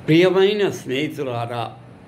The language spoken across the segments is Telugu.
ప్రియమైన స్నేహితులారా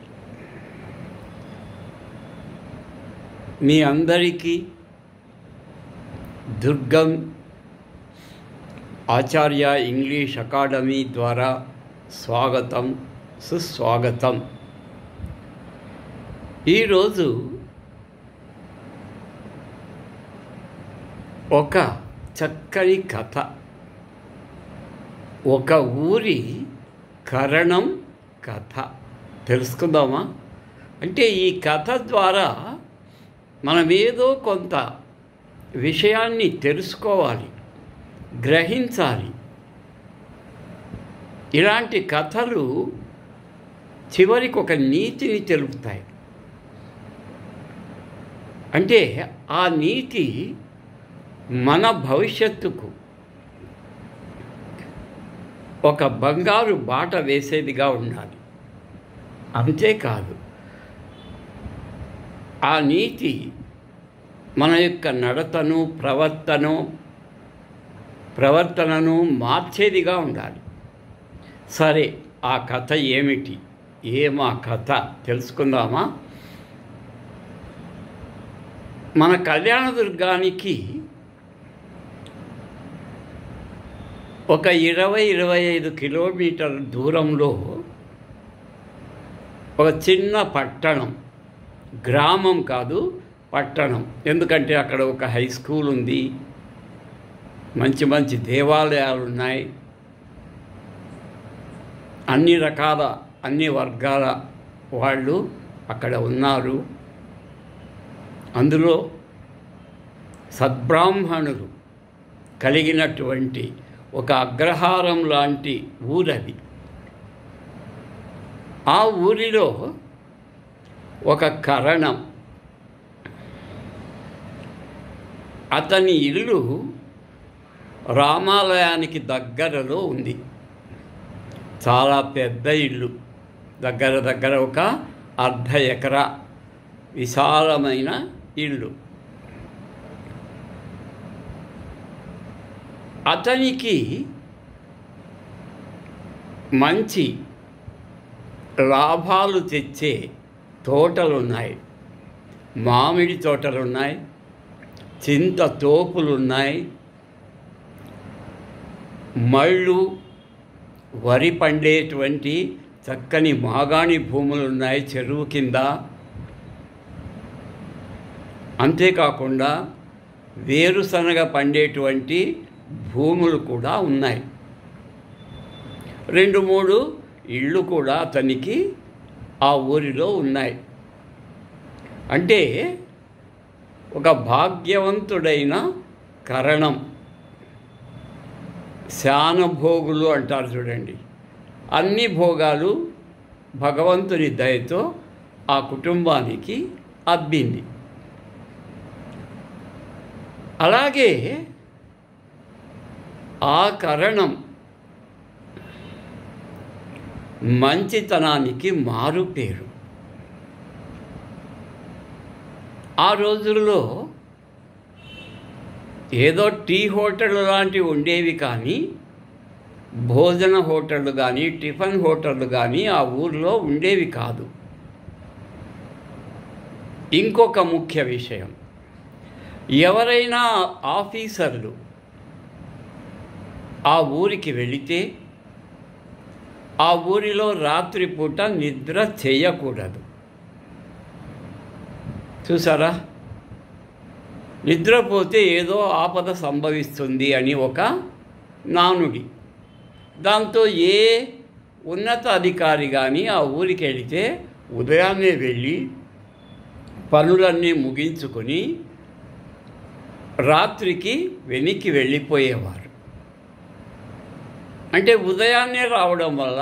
మీ అందరికీ దుర్గం ఆచార్య ఇంగ్లీష్ అకాడమీ ద్వారా స్వాగతం సుస్వాగతం ఈరోజు ఒక చక్కని కథ ఒక ఊరి కరణం కథ తెలుసుకుందామా అంటే ఈ కథ ద్వారా మనం ఏదో కొంత విషయాన్ని తెలుసుకోవాలి గ్రహించాలి ఇలాంటి కథలు చివరికి ఒక నీతిని తెలుపుతాయి అంటే ఆ నీతి మన భవిష్యత్తుకు ఒక బంగారు బాట వేసేదిగా ఉండాలి అంతేకాదు ఆ నీతి మన యొక్క నడతను ప్రవర్తను ప్రవర్తనను మార్చేదిగా ఉండాలి సరే ఆ కథ ఏమిటి ఏమా కథ తెలుసుకుందామా మన కళ్యాణదుర్గానికి ఒక ఇరవై ఇరవై ఐదు కిలోమీటర్ దూరంలో ఒక చిన్న పట్టణం గ్రామం కాదు పట్టణం ఎందుకంటే అక్కడ ఒక హై స్కూల్ ఉంది మంచి మంచి దేవాలయాలు ఉన్నాయి అన్ని రకాల అన్ని వర్గాల వాళ్ళు అక్కడ ఉన్నారు అందులో సద్బ్రాహ్మణులు కలిగినటువంటి ఒక అగ్రహారం లాంటి ఊరది ఆ ఊరిలో ఒక కరణం అతని ఇల్లు రామాలయానికి దగ్గరలో ఉంది చాలా పెద్ద ఇల్లు దగ్గర దగ్గర ఒక అర్ధ ఎకరా విశాలమైన ఇల్లు అతనికి మంచి లాభాలు తెచ్చే తోటలు ఉన్నాయి మామిడి తోటలు ఉన్నాయి చింత తోపులు ఉన్నాయి మళ్ళు వరి పండేటువంటి చక్కని మాగాణి భూములు ఉన్నాయి చెరువు కింద అంతేకాకుండా వేరుశనగ పండేటువంటి భూములు కూడా ఉన్నాయి రెండు మూడు ఇళ్ళు కూడా అతనికి ఆ ఊరిలో ఉన్నాయి అంటే ఒక భాగ్యవంతుడైన కరణం శానభోగులు అంటారు చూడండి అన్ని భోగాలు భగవంతుని దయతో ఆ కుటుంబానికి అబ్బింది అలాగే ఆ కరణం మంచితనానికి మారు పేరు ఆ రోజుల్లో ఏదో టీ హోటల్ లాంటివి ఉండేవి కానీ భోజన హోటళ్ళు కానీ టిఫిన్ హోటళ్ళు కానీ ఆ ఊర్లో ఉండేవి కాదు ఇంకొక ముఖ్య విషయం ఎవరైనా ఆఫీసర్లు ఆ ఊరికి వెళితే ఆ ఊరిలో రాత్రిపూట నిద్ర చేయకూడదు చూసారా నిద్రపోతే ఏదో ఆపద సంభవిస్తుంది అని ఒక నానుడి దాంతో ఏ ఉన్నత అధికారి కానీ ఆ ఊరికి వెళితే ఉదయాన్నే వెళ్ళి పనులన్నీ ముగించుకొని రాత్రికి వెనక్కి వెళ్ళిపోయేవారు అంటే ఉదయాన్నే రావడం వల్ల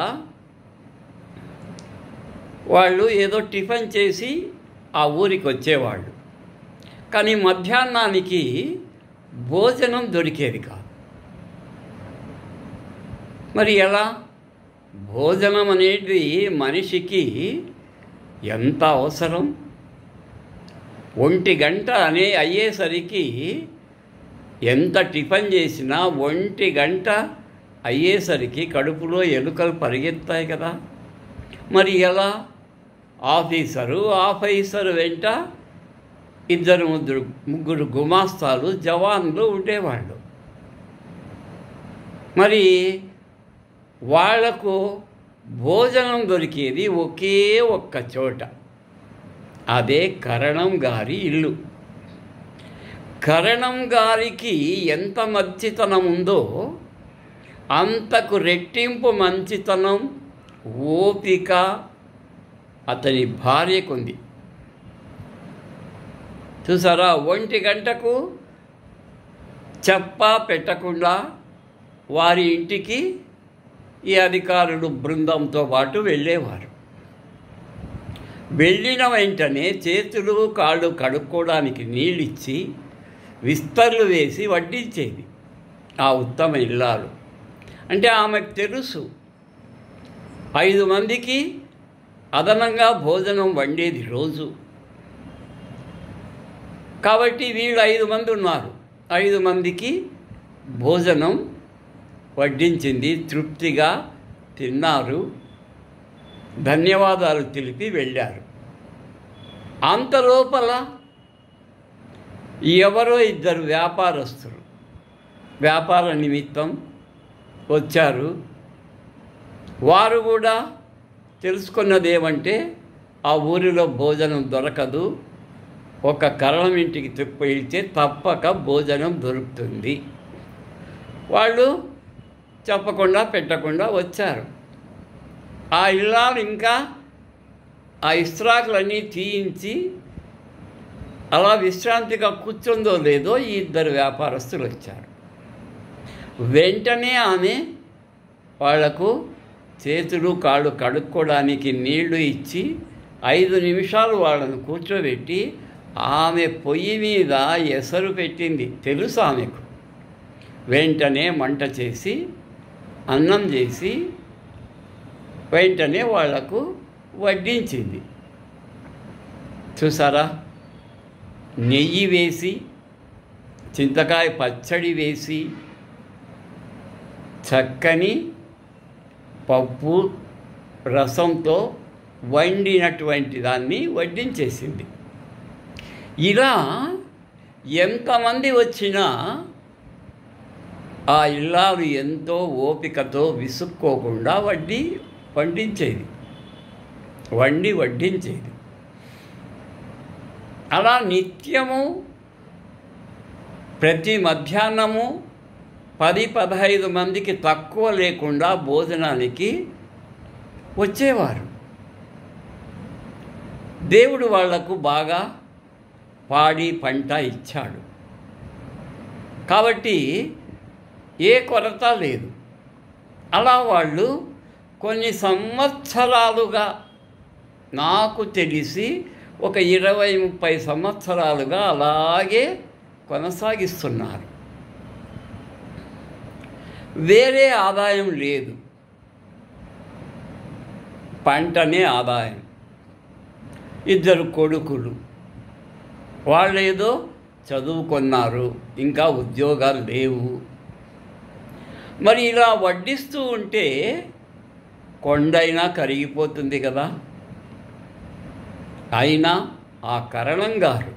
వాళ్ళు ఏదో టిఫిన్ చేసి ఆ ఊరికి వచ్చేవాళ్ళు కానీ మధ్యాహ్నానికి భోజనం దొరికేది కాదు మరి ఎలా భోజనం అనేది మనిషికి ఎంత అవసరం ఒంటి గంట అనే అయ్యేసరికి ఎంత టిఫిన్ చేసినా ఒంటి గంట అయ్యేసరికి కడుపులో ఎలుకలు పరిగెత్తాయి కదా మరి ఎలా ఆఫీసరు ఆఫీసరు వెంట ఇద్దరు ముగ్గురు ముగ్గురు గుమాస్తాలు జవాన్లు ఉండేవాళ్ళు మరి వాళ్లకు భోజనం దొరికేది ఒకే ఒక్క చోట అదే కరణం గారి ఇల్లు కరణం గారికి ఎంత మంచితనం ఉందో అంతకు రెట్టింపు మంచితనం ఓపిక అతని భార్యకుంది చూసారా ఒంటి గంటకు చెప్పా పెట్టకుండా వారి ఇంటికి ఈ అధికారులు బృందంతో పాటు వెళ్ళేవారు వెళ్ళిన వెంటనే చేతులు కాళ్ళు కడుక్కోవడానికి నీళ్ళిచ్చి విస్తర్లు వేసి వడ్డించేది ఆ ఉత్తమ ఇల్లాలు అంటే ఆమెకు తెలుసు ఐదు మందికి అదనంగా భోజనం వండేది రోజు కాబట్టి వీళ్ళు ఐదు మంది ఉన్నారు ఐదు మందికి భోజనం వడ్డించింది తృప్తిగా తిన్నారు ధన్యవాదాలు తెలిపి వెళ్ళారు అంతలోపల ఎవరో ఇద్దరు వ్యాపారస్తులు వ్యాపార నిమిత్తం వచ్చారు వారు కూడా తెలుసుకున్నది ఏమంటే ఆ ఊరిలో భోజనం దొరకదు ఒక కరణం ఇంటికి తిప్పి వెళ్తే తప్పక భోజనం దొరుకుతుంది వాళ్ళు చెప్పకుండా పెట్టకుండా వచ్చారు ఆ ఇల్లాలు ఇంకా ఆ ఇస్త్రాకులన్నీ తీయించి అలా విశ్రాంతిగా కూర్చుందో లేదో ఈ ఇద్దరు వ్యాపారస్తులు వచ్చారు వెంటనే ఆమె వాళ్లకు చేతులు కాళ్ళు కడుక్కోవడానికి నీళ్లు ఇచ్చి ఐదు నిమిషాలు వాళ్ళను కూర్చోబెట్టి ఆమె పొయ్యి మీద ఎసరు పెట్టింది తెలుసు ఆమెకు వెంటనే మంట చేసి అన్నం చేసి వెంటనే వాళ్లకు వడ్డించింది చూసారా నెయ్యి వేసి చింతకాయ పచ్చడి వేసి చక్కని పప్పు రసంతో వండినటువంటి దాన్ని వడ్డించేసింది ఇలా ఎంతమంది వచ్చినా ఆ ఇల్లాలు ఎంతో ఓపికతో విసుక్కోకుండా వడ్డీ వండించేది వండి వడ్డించేది అలా నిత్యము ప్రతి మధ్యాహ్నము పది పదహైదు మందికి తక్కువ లేకుండా భోజనానికి వచ్చేవారు దేవుడు వాళ్లకు బాగా పాడి పంట ఇచ్చాడు కాబట్టి ఏ కొరత లేదు అలా వాళ్ళు కొన్ని సంవత్సరాలుగా నాకు తెలిసి ఒక ఇరవై ముప్పై సంవత్సరాలుగా అలాగే కొనసాగిస్తున్నారు వేరే ఆదాయం లేదు పంటనే ఆదాయం ఇద్దరు కొడుకులు వాళ్ళేదో చదువుకున్నారు ఇంకా ఉద్యోగాలు లేవు మరి ఇలా వడ్డిస్తూ ఉంటే కొండైనా కరిగిపోతుంది కదా అయినా ఆ కరణం గారు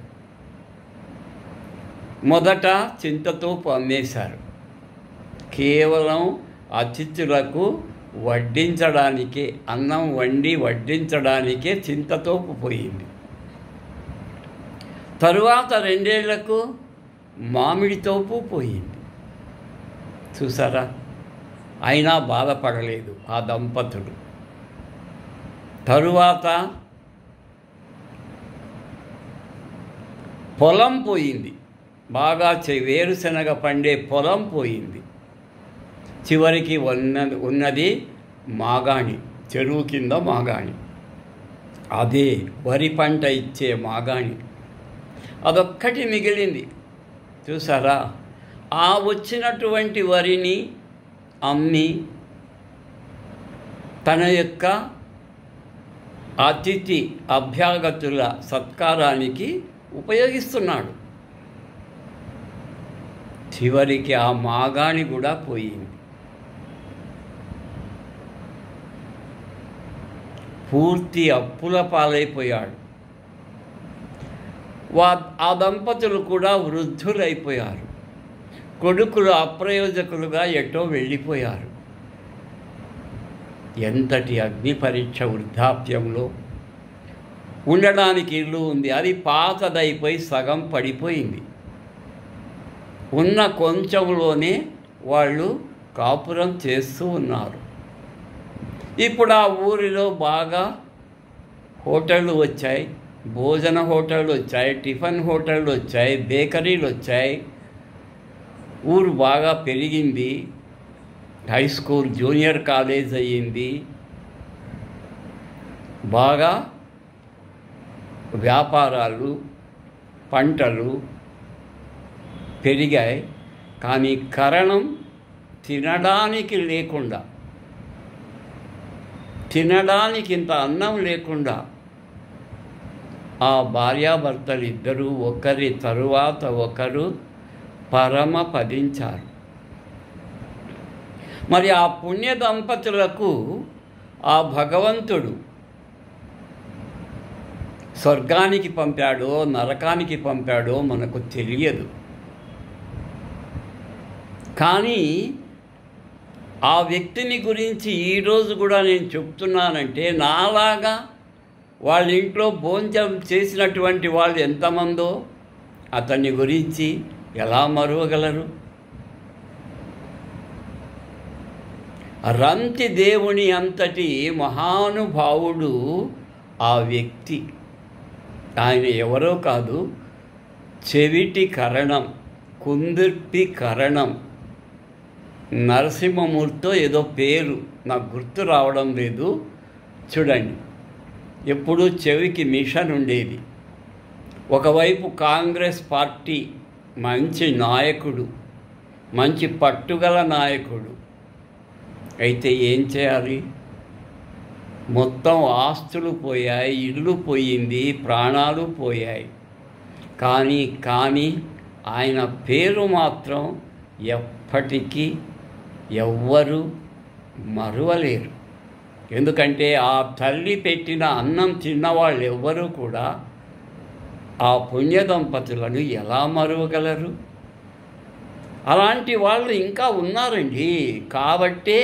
మొదట చింతతో అమ్మేశారు కేవలం అతిథులకు వడ్డించడానికే అన్నం వండి వడ్డించడానికే చింతతోపు పోయింది తరువాత రెండేళ్లకు మామిడి తోపు పోయింది చూసారా అయినా బాధపడలేదు ఆ దంపతులు తరువాత పొలం పోయింది బాగా చె- వేరుశనగ పండే పొలం పోయింది చివరికి ఉన్న ఉన్నది మాగాణి చెరువు కింద మాగాణి అదే వరి పంట ఇచ్చే మాగాణి అదొక్కటి మిగిలింది చూసారా ఆ వచ్చినటువంటి వరిని అమ్మి తన యొక్క అతిథి అభ్యాగతుల సత్కారానికి ఉపయోగిస్తున్నాడు చివరికి ఆ మాగాణి కూడా పోయింది పూర్తి అప్పుల పాలైపోయాడు వా ఆ దంపతులు కూడా వృద్ధులైపోయారు కొడుకులు అప్రయోజకులుగా ఎటో వెళ్ళిపోయారు ఎంతటి అగ్ని పరీక్ష వృద్ధాప్యంలో ఉండడానికి ఇల్లు ఉంది అది పాతదైపోయి సగం పడిపోయింది ఉన్న కొంచెంలోనే వాళ్ళు కాపురం చేస్తూ ఉన్నారు ఇప్పుడు ఆ ఊరిలో బాగా హోటళ్ళు వచ్చాయి భోజన హోటళ్ళు వచ్చాయి టిఫిన్ హోటళ్ళు వచ్చాయి బేకరీలు వచ్చాయి ఊరు బాగా పెరిగింది హై స్కూల్ జూనియర్ కాలేజ్ అయ్యింది బాగా వ్యాపారాలు పంటలు పెరిగాయి కానీ కరణం తినడానికి లేకుండా తినడానికి ఇంత అన్నం లేకుండా ఆ భార్యాభర్తలు ఇద్దరూ ఒకరి తరువాత ఒకరు పరమపదించారు మరి ఆ పుణ్య దంపతులకు ఆ భగవంతుడు స్వర్గానికి పంపాడో నరకానికి పంపాడో మనకు తెలియదు కానీ ఆ వ్యక్తిని గురించి ఈరోజు కూడా నేను చెప్తున్నానంటే నాలాగా వాళ్ళ ఇంట్లో భోజనం చేసినటువంటి వాళ్ళు ఎంతమందో అతన్ని గురించి ఎలా మరువగలరు రంతి దేవుని అంతటి మహానుభావుడు ఆ వ్యక్తి ఆయన ఎవరో కాదు చెవిటి కరణం కుందిర్పి కరణం నరసింహమూర్తితో ఏదో పేరు నాకు గుర్తు రావడం లేదు చూడండి ఎప్పుడూ చెవికి మిషన్ ఉండేది ఒకవైపు కాంగ్రెస్ పార్టీ మంచి నాయకుడు మంచి పట్టుగల నాయకుడు అయితే ఏం చేయాలి మొత్తం ఆస్తులు పోయాయి ఇల్లు పోయింది ప్రాణాలు పోయాయి కానీ కానీ ఆయన పేరు మాత్రం ఎప్పటికీ ఎవ్వరూ మరువలేరు ఎందుకంటే ఆ తల్లి పెట్టిన అన్నం తిన్నవాళ్ళు ఎవ్వరూ కూడా ఆ పుణ్య దంపతులను ఎలా మరువగలరు అలాంటి వాళ్ళు ఇంకా ఉన్నారండి కాబట్టే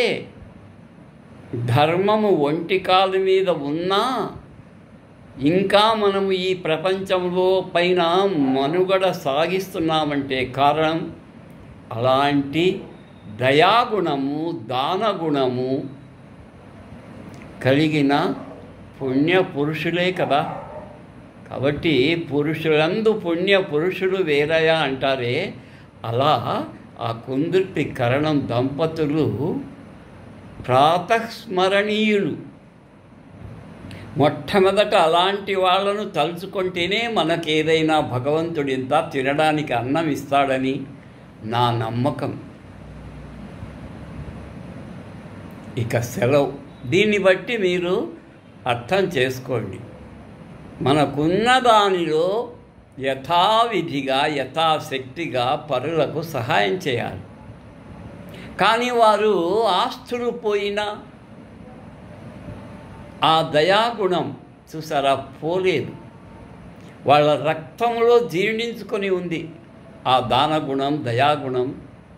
ధర్మము ఒంటి కాలు మీద ఉన్నా ఇంకా మనము ఈ ప్రపంచంలో పైన మనుగడ సాగిస్తున్నామంటే కారణం అలాంటి దయాగుణము దానగుణము కలిగిన పుణ్య పురుషులే కదా కాబట్టి పురుషులందు పుణ్య పురుషుడు వేరయా అంటారే అలా ఆ కుందుర్పి కరణం దంపతులు ప్రాతస్మరణీయులు మొట్టమొదట అలాంటి వాళ్ళను తలుచుకుంటేనే మనకేదైనా భగవంతుడింత తినడానికి అన్నం ఇస్తాడని నా నమ్మకం ఇక సెలవు దీన్ని బట్టి మీరు అర్థం చేసుకోండి మనకున్న దానిలో యథావిధిగా యథాశక్తిగా పరులకు సహాయం చేయాలి కానీ వారు ఆస్తులు పోయినా ఆ దయాగుణం చూసారా పోలేదు వాళ్ళ రక్తంలో జీర్ణించుకొని ఉంది ఆ దానగుణం దయాగుణం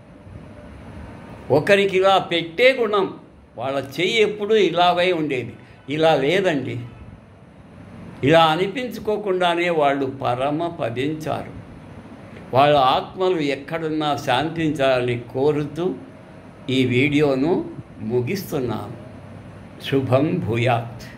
ఒకరికి ఇలా పెట్టే గుణం వాళ్ళ చెయ్యి ఎప్పుడూ ఇలాగై ఉండేది ఇలా లేదండి ఇలా అనిపించుకోకుండానే వాళ్ళు పరమ పదించారు వాళ్ళ ఆత్మలు ఎక్కడున్నా శాంతించాలని కోరుతూ ఈ వీడియోను ముగిస్తున్నాను శుభం భూయాత్